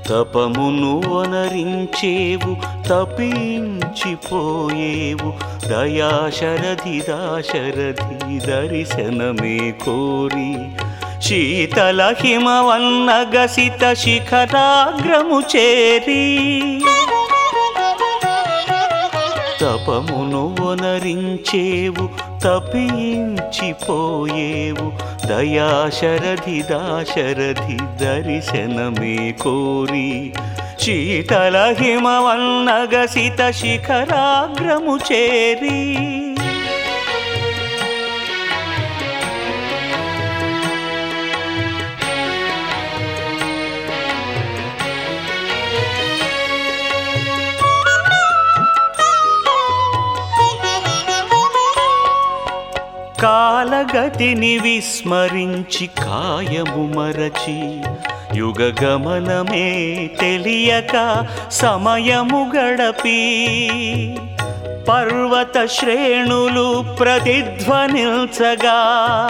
తపమును వనరించేవు తపించిపోయేవు దయాశరథి దాశరథి దర్శనమే కోరి శీతల హిమవన్న గసిత శిఖరాగ్రము చేరి తపమును వనరించేవు తపించిపోయేవు దయాశరథి దాశరథి దర్శనమే కోరి శీతల హిమవన్న గసిత శిఖరాగ్రము చేరి కాలగతిని విస్మరించి కాయము మరచి యుగ గమనమే తెలియక సమయము గడపి పర్వత శ్రేణులు ప్రతిధ్వనిల్చగా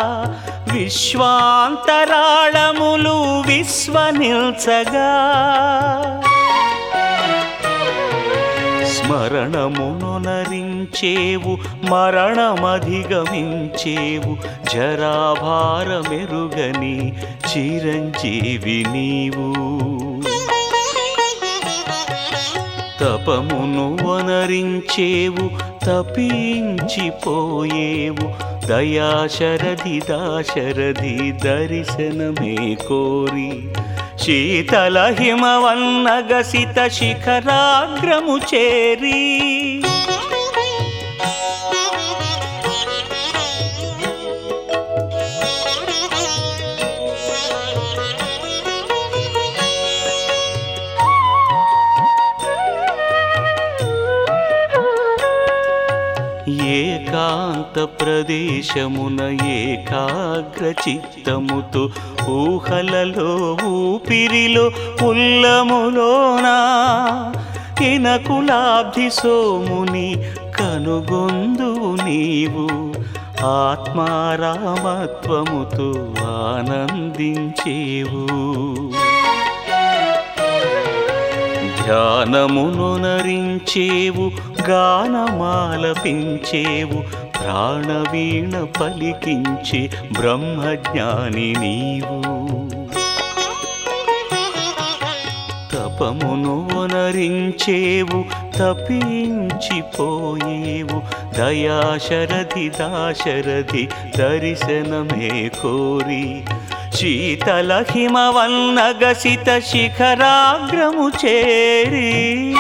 విశ్వాంతరాళములు విశ్వనిల్చగా స్మరణమునరించేవు మరణమధిగమించేవు జరాభారమెరుగని చిరంజీవి నీవు తపమును వనరించేవు తపించిపోయేవు దయాశరథి దాశరథి దర్శనమే కోరి శీతల హిమవన్న గసిత శిఖరాగ్రము చేరి ఏకాంత ప్రదేశమున ఏకాగ్ర చిత్తముతో ఊహలలో ఊపిరిలో ఉల్లములోనా కినకులాబ్ధి సోముని కనుగొందు నీవు ఆత్మారామత్వముతో ఆనందించేవు ధ్యానమునరించేవు గానమాలపించేవు ప్రాణవీణ పలికించే బ్రహ్మజ్ఞాని నీవు తపమును వనరించేవు తపించిపోయేవు దయాశరథి దాశరథి దర్శనమే కోరి శీతల హిమవన్న గసిత శిఖరాగ్రము చేరి